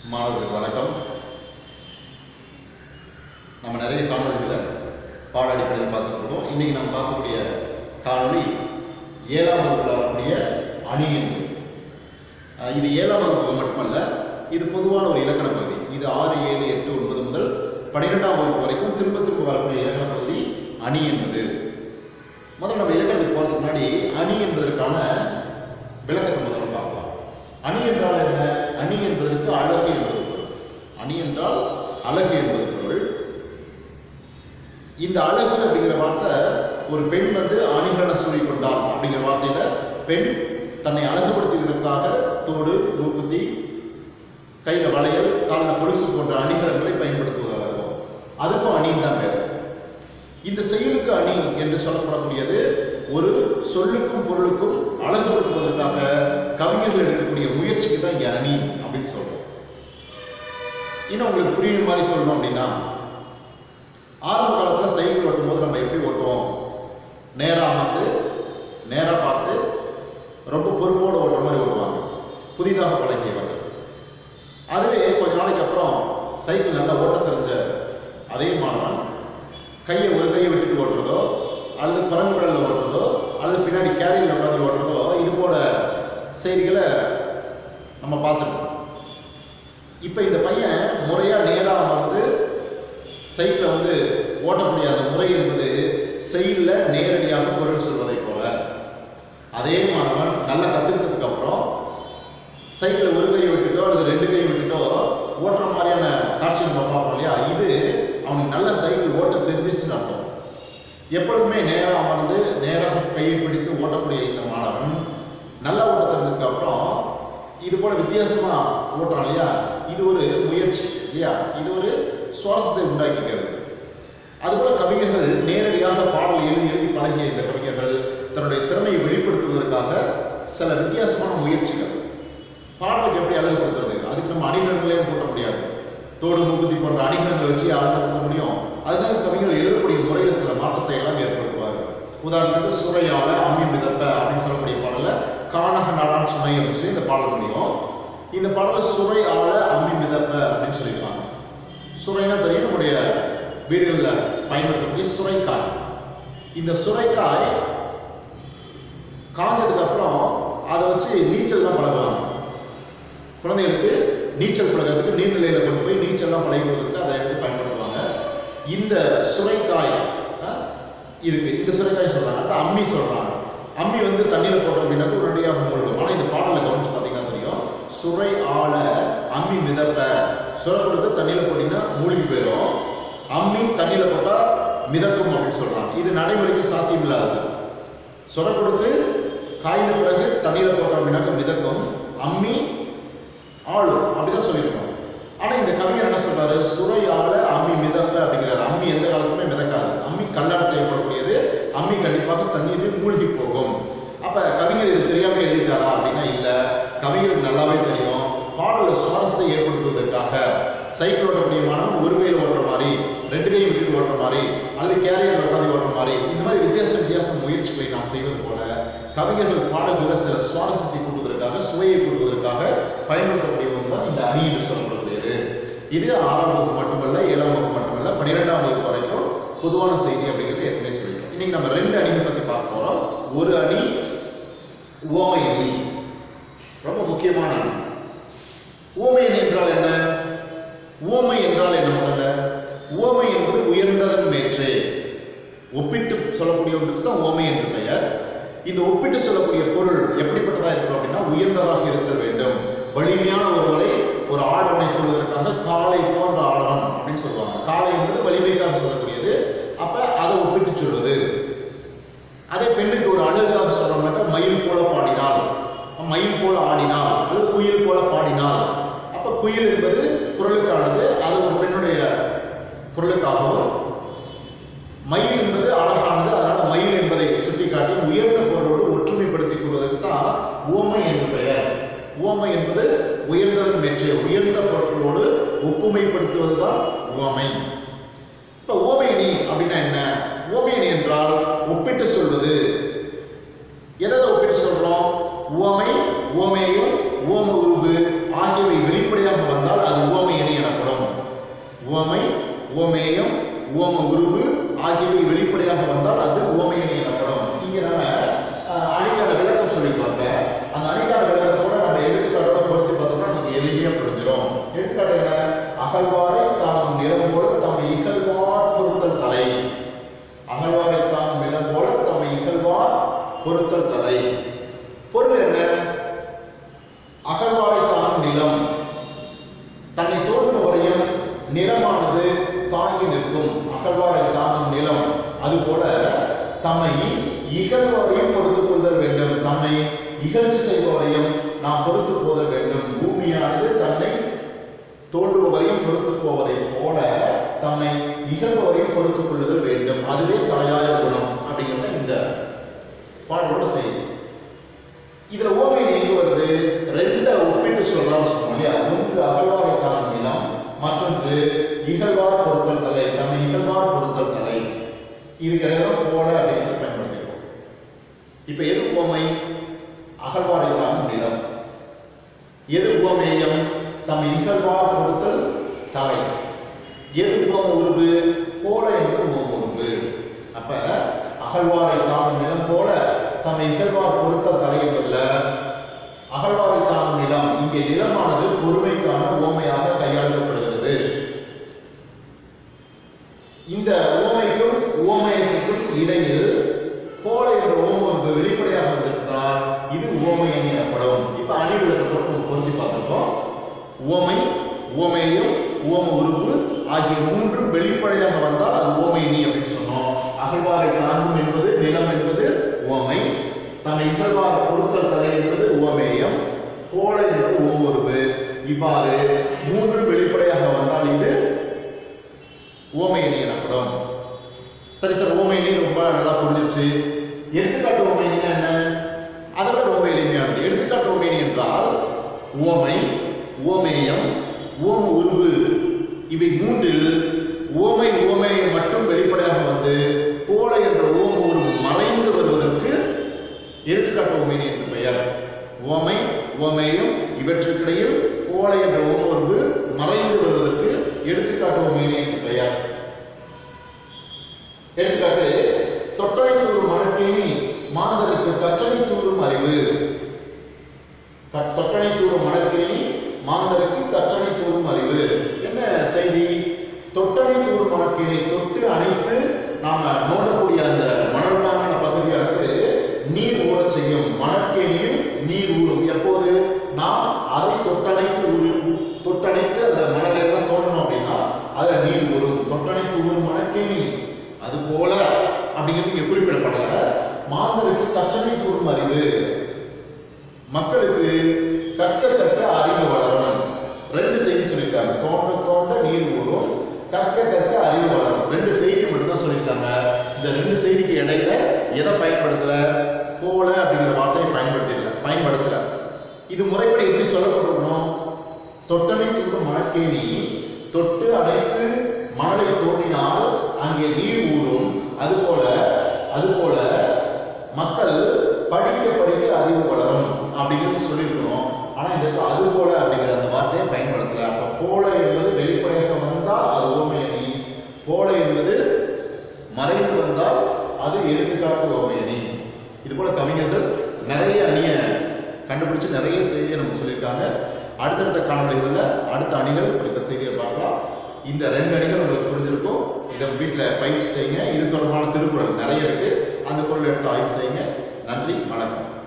மாணவர்களுக்கு வணக்கம் நம்ம நிறைய காணொலிகளை பாட அடிப்படையில் பார்த்துட்டு இருக்கோம் இன்னைக்கு நம்ம பார்க்கக்கூடிய காணொளி ஏழாம் வகுப்பில் வரக்கூடிய அணி என்பது அஹ் இது ஏழாம் வகுப்பு மட்டுமல்ல இது பொதுவான ஒரு இலக்கண பகுதி இது ஆறு ஏழு எட்டு ஒன்பது முதல் பன்னிரெண்டாம் வகுப்பு வரைக்கும் திரும்ப திரும்ப வரக்கூடிய இலக்கண பகுதி அணி என்பது முதல்ல நம்ம இலக்கணத்துக்கு போகிறதுக்கு முன்னாடி அணி என்பதற்கான விளக்கத்தை முதல்ல பார்க்கலாம் அணி என்றால் என்ன அணி என்பதற்கு அழகு என்பது பொருள் அணி என்றால் அழகு என்பது பொருள் இந்த அழகு அப்படிங்கிற வார்த்தை ஒரு பெண் வந்து அணிகலன சூழி கொண்டாள் அப்படிங்கிற வார்த்தையில பெண் தன்னை அழகுபடுத்துவதற்காக தோடு மூக்குத்தி கையில வளையல் காலில் கொலுசு போன்ற அணிகலன்களை பயன்படுத்துவதாக இருக்கும் அதுக்கும் அணின்னு தான் பேர் இந்த செயலுக்கு அணி என்று சொல்லப்படக்கூடியது ஒரு சொல்லுக்கும் பொருளுக்கும் அழகுபடுத்துவதற்காக கவிஞர்கள் எடுக்கக்கூடிய முயற்சிக்கு தான் இங்கே அணி அப்படின்னு சொல்றோம் இன்னும் உங்களுக்கு புரியுற மாதிரி சொல்லணும் அப்படின்னா ஆரம்ப காலத்தில் சைக்கிள் ஓட்டும் போது நம்ம எப்படி ஓட்டுவோம் நேராக அமர்ந்து நேராக பார்த்து ரொம்ப பொறுப்போடு ஓட்டுற மாதிரி ஓட்டுவாங்க புதிதாக பழகியவர்கள் அதுவே கொஞ்ச நாளைக்கு அப்புறம் சைக்கிள் நல்லா ஓட்ட தெரிஞ்ச அதே மாணவன் கையை ஒரு கையை விட்டுட்டு ஓட்டுறதோ அல்லது குரங்கு கடலில் ஓட்டுறதோ அல்லது பின்னாடி கேரியரில் உட்காந்து ஓட்டுறதோ இது போல செய்திகளை நம்ம பார்த்துருக்கோம் இப்போ இந்த பையன் முறையாக நேராக அமர்ந்து சைக்கிளை வந்து ஓட்டக்கூடிய அந்த முறை என்பது செயலில் நேரடியாக பொருள் சொல்வதை போல அதே மாணவன் நல்லா கற்றுக்கிட்டதுக்கு அப்புறம் சைக்கிளை ஒரு கை விட்டுட்டோ அல்லது ரெண்டு கை விட்டுட்டோ ஓட்டுற மாதிரியான காட்சி நம்ம பார்ப்போம் இல்லையா இது அவனுக்கு நல்ல சைக்கிள் ஓட்ட தெரிஞ்சிச்சுன்னு அர்த்தம் எப்பொழுதுமே நேராக அமர்ந்து நேராக கையை பிடித்து ஓட்டக்கூடிய இந்த மாணவன் நல்லா ஓட்ட தெரிஞ்சதுக்கு அப்புறம் இது போல வித்தியாசமா ஓட்டுறான் இல்லையா இது ஒரு முயற்சி இல்லையா இது ஒரு சுவாரஸ்யத்தை உண்டாக்கிக்கிறது அதுபோல கவிஞர்கள் நேரடியாக பாடல் எழுதி எழுதி பழகிய இந்த கவிஞர்கள் தன்னுடைய திறமையை வெளிப்படுத்துவதற்காக சில வித்தியாசமான முயற்சிகள் பாடலுக்கு எப்படி அழகுபடுத்துறது அதுக்கு நம்ம அணிகலன்களையும் போட்ட முடியாது தோடு மூக்குத்தி போன்ற அணிகலன்களை வச்சு அழகுபடுத்த முடியும் அதுக்காக கவிஞர்கள் எழுதக்கூடிய முறையில் சில மாற்றத்தை எல்லாம் ஏற்படுத்துவார் உதாரணத்துக்கு சுரையால அம்மி மிதப்ப அப்படின்னு சொல்லக்கூடிய பாடல கானக நாடான் சுனை அப்படின்னு சொல்லி இந்த பாடல் முடியும் இந்த பாடல சுரை ஆள அம்மி மிதப்ப அப்படின்னு சொல்லிக்கலாம் சுரைனா தெரியும் நம்முடைய வீடுகளில் பயன்படுத்தக்கூடிய சுரைக்காய் இந்த சுரைக்காய் காஞ்சதுக்கு அப்புறம் அதை வச்சு நீச்சல்லாம் பழகுவாங்க குழந்தைகளுக்கு நீச்சல் பழகிறதுக்கு நீர்நிலையில் கொண்டு போய் நீச்சல்லாம் பழகுவதற்கு அதை எடுத்து பயன்படுத்துவாங்க இந்த சுரைக்காய் ஆ, இருக்கு இந்த சுரைக்காய் சொல்றாங்க அடுத்து அம்மி சொல்றாங்க அம்மி வந்து தண்ணியில் போட்டோம் அப்படின்னாக்க உடனடியாக மூழ்கும் ஆனால் இந்த பாடலை கவனிச்சு பார்த்தீங்கன்னா தெரியும் சுரை ஆள அம்மி மிதப்ப சுரை கொடுக்க தண்ணியில் போட்டிங்கன்னா மூழ்கி போயிடும் அம்மி தண்ணியில் போட்டால் மிதக்கும் அப்படின்னு சொல்றாங்க இது நடைமுறைக்கு சாத்தியம் இல்லாதது சுரை கொடுக்கு காய்ந்த பிறகு தண்ணியில் போட்டோம் அப்படின்னாக்க மிதக்கும் அம்மி ஆளும் அப்படிதான் சொல்லியிருக்கோம் ஆனா இந்த கவிஞர் என்ன சொல்றாரு சுரையால அம்மி மிதப்ப அப்படிங்கிறாரு அம்மி எந்த காலத்துமே மிதக்காது அம்மி கல்லால் செய்யப்படக்கூடியது அம்மி கண்டிப்பாக தண்ணீரில் மூழ்கி போகும் அப்ப கவிஞர் இது தெரியாம எழுதிட்டாரா அப்படின்னா இல்ல கவிஞருக்கு நல்லாவே தெரியும் பாடல சுவாரஸ்யத்தை ஏற்படுத்துவதற்காக சைக்கிள் ஓட்டக்கூடிய மாணவன் ஒரு கையில் ஓட்டுற மாதிரி ரெண்டு கையை விட்டுட்டு ஓட்டுற மாதிரி அல்லது கேரியர் உட்காந்து ஓட்டுற மாதிரி இந்த மாதிரி வித்தியாச வித்தியாச முயற்சிகளை நாம் செய்வது போல கவிஞர்கள் பாடல்களில் சில சுவாரஸ்யத்தை கூட்டுவதற்காக சுவையை கூட்டுவதற்காக பயன்படுத்தக்கூடிய ஒன்று தான் இந்த அணி என்று சொல்லப்படக்கூடியது இது ஆறாம் வகுப்பு மட்டுமல்ல ஏழாம் வகுப்பு மட்டுமல்ல பன்னிரெண்டாம் வகுப்பு வரைக்கும் பொதுவான செய்தி அப்படிங்கிறது ஏற்கனவே சொல்லிட்டோம் இன்னைக்கு நம்ம ரெண்டு அணிகள் பற்றி பார்க்க போறோம் ஒரு அணி ஓமை அணி ரொம்ப முக்கியமான அணி ஓமை அணி என்றால் என்ன ஓமை என்றால் என்ன முதல்ல ஓமை என்பது உயர்ந்ததன் மேற்றே ஒப்பிட்டு சொல்லக்கூடிய ஒன்றுக்கு தான் ஓமை என்று பெயர் இந்த ஒப்பிட்டு சொல்லக்கூடிய பொருள் எப்படிப்பட்டதா இருக்கும் அப்படின்னா உயர்ந்ததாக இருத்தல் வேண்டும் வலிமையான ஒருவரை ஒரு ஆடவனை சொல்வதற்காக காளை போன்ற ஆடவன் அப்படின்னு சொல்லுவாங்க காளை என்பது வலிமைக்காக சொல்லக்கூடியது அப்ப அதை ஒப்பிட்டு சொல்வது அதே பெண்ணுக்கு ஒரு அழகாக சொல்லணும்னாக்கா மயில் போல பாடினாள் மயில் போல ஆடினாள் அல்லது குயில் போல பாடினாள் அப்ப குயில் என்பது குரலுக்கானது அது ஒரு பெண்ணுடைய குரலுக்காகவும் மயில் என்பது அழகானது அதனால மயில் என்பதை சுட்டிக்காட்டி உயர்ந்த பொருளோடு ஒற்றுமைப்படுத்திக் கொள்வதற்கு தான் ஓமை என்று பெயர் ஓமை என்பது உயர்ந்ததன் மெற்றே உயர்ந்த பொருட்களோடு ஒப்புமைப்படுத்துவது தான் ஓமை இப்ப ஓமையணி அப்படின்னா என்ன ஓமையணி என்றால் ஒப்பிட்டு சொல்வது எதை ஒப்பிட்டு சொல்றோம் உவமை உவமேயம் உவம உருவு ஆகியவை வெளிப்படையாக வந்தால் அது எடுத்துக்காட்டு என்ன அகழ்வாரை தாங்கும் நிலம் போல தம்மை இகழ்வார் பொருத்தல் தலை அகழ்வாரை தாங்கும் நிலம் போல தம்மை இகழ்வார் பொருத்தல் தலை பொருள் என்ன அகழ்வாரை தாங்கும் நிலம் தன்னை தோன்றுபவரையும் நிலமானது தாங்கி நிற்கும் அகழ்வாரை தாங்கும் நிலம் அதுபோல தம்மை இகழ்வரையும் பொறுத்துக் கொள்தல் வேண்டும் தம்மை இகழ்ச்சி செய்பவரையும் நாம் பொறுத்து போதல் வேண்டும் பூமியானது தன்னை தோன்றுபவரையும் பொறுத்து போவதை போல தம்மை இகழ்பவரையும் பொறுத்துக் கொள்ளுதல் வேண்டும் அதுவே தாயாய குணம் அப்படிங்கிறது இந்த பாடலோட செய்தி இதுல ஓமை எங்க வருது ரெண்ட ஒப்பிட்டு சொல்லலாம்னு சொன்னோம் இல்லையா ஒன்று அகழ்வாரை தாங்கும் நிலம் மற்றொன்று இகழ்வார் பொருத்தல் தலை தன்னை இகழ்வார் பொருத்தல் தலை இதுக்கு இடையில போல அப்படிங்கிறத பயன்படுத்திக்கிறோம் இப்ப எது உவமை அகழ்வாரை தாங்கும் நிலம் எது உவமேயம் தம் இகழ்வார் பொருத்தல் தலை எது உவம உருவு போல என்பது உவம உருவு அப்ப அகழ்வாரை தாங்கும் நிலம் போல தம் இகழ்வார் பொருத்தல் தலை என்பதுல அகழ்வாரை தாங்கும் நிலம் இங்கே நிலமானது பொறுமைக்கான உவமையாக கையாளப்படுகிறது இந்த உவமைக்கும் உவமயத்துக்கும் இடையில் போல என்ற உவமை வெளிப்படையாக வந்திருக்கிறார் இது உவமை அணி எனப்படும் இப்ப அணி விளக்கத்தோடு நம்ம பொருத்தி பார்த்திருக்கோம் உவமை உவமேயம் உவம உருவு ஆகிய மூன்றும் வெளிப்படையாக வந்தால் அது உவமை அணி அப்படின்னு சொன்னோம் அகழ்வாரை தாங்கும் என்பது நிலம் என்பது உவமை தன்னை இகழ்வார் பொருத்தல் தலை என்பது உவமேயம் போல என்பது உவம உருவு இவ்வாறு மூன்று வெளிப்படையாக வந்தால் இது ஓமை அணி எனப்படும் சரி சார் ஓமை அணி ரொம்ப நல்லா புரிஞ்சிருச்சு எடுத்துக்காட்டு ஓமை அணினா என்ன அதை விட ரொம்ப எளிமையானது எடுத்துக்காட்டு ஓமை அணி என்றால் ஓமை ஓமேயம் ஓம உருவு இவை மூன்றில் ஓமை ஓமையை மட்டும் வெளிப்படையாக வந்து போல என்ற ஓம உருவு மறைந்து வருவதற்கு எடுத்துக்காட்டு ஓமைனி என்று பெயர் ஓமை ஓமேயம் இவற்றுக்கிடையில் போல என்ற ஓம உருவு மறைந்து வருவதற்கு எடுத்துக்காட்டு ஓமைனி என்று பெயர் எடுத்துக்காட்டு தொட்டனை தூரும் மழக்கேணி மாந்தருக்கு கற்றனை தூரும் அறிவு க- தொட்டனை தூரும் மணற்கேணி மாந்தருக்கு கற்றனை தூரும் அறிவு என்ன செய்தி தொட்டனை தூரும் மணற்கேணி தொட்டு அணைத்து நாம நோண்டக்கூடிய அந்த மணல்பாங்கான பகுதியானது நீர் ஊறச் செய்யும் மணற்கேணியில் நீர் ஊறும் எப்போது நாம் அதை தொட்டணைத்து ஊறி தொட்டணைத்து அந்த மணலை எல்லாம் தோண்டணும் அப்படின்னா அதுல நீர் ஊறும் தொட்டணைத்து ஊறும் மணற்கேணி அது போல அப்படிங்கிறது இங்க குறிப்பிடப்படல மாந்தருக்கு கற்றனை தூரும் அறிவு மக்களுக்கு கற்க கற்க அறிவு வளரும் ரெண்டு செய்தி சொல்லியிருக்காங்க தோண்ட தோண்ட நீர் ஊறும் கற்க கற்க அறிவு வளரும் ரெண்டு செய்தி மட்டும் தான் சொல்லியிருக்காங்க இந்த ரெண்டு செய்திக்கு இடையில எதை பயன்படுத்தல போல அப்படிங்கிற வார்த்தையை பயன்படுத்தல பயன்படுத்தல இது முறைப்படி எப்படி சொல்லப்பட்டிருக்கணும் தொட்டனை தூரும் மணற்கேணி தொட்டு அணைத்து மணலை தோண்டினால் அங்கே நீர் ஊறும் அதுபோல அதுபோல மக்கள் படிக்க படிக்க அறிவு வளரும் அப்படிங்கிறது சொல்லியிருக்கணும் ஆனா இந்த இடத்துல அது போல அப்படிங்கிற அந்த வார்த்தையை பயன்படுத்தல அப்ப போல என்பது வெளிப்படையாக வந்தால் அது ஓமை அணி போல என்பது மறைந்து வந்தால் அது எடுத்துக்காட்டு ஓமை அணி இது போல கவிஞர்கள் நிறைய அணியை கண்டுபிடிச்சு நிறைய செய்தியை நமக்கு சொல்லியிருக்காங்க அடுத்தடுத்த காணொளிகளில் அடுத்த அணிகள் குறித்த செய்தியை பார்க்கலாம் இந்த ரெண்டு அணிகள் உங்களுக்கு புரிஞ்சிருக்கும் இதை வீட்டில் பயிற்சி செய்யுங்க இது தொடர்பான திருக்குறள் நிறைய இருக்கு அந்த குரல் எடுத்து ஆய்வு செய்யுங்க நன்றி வணக்கம்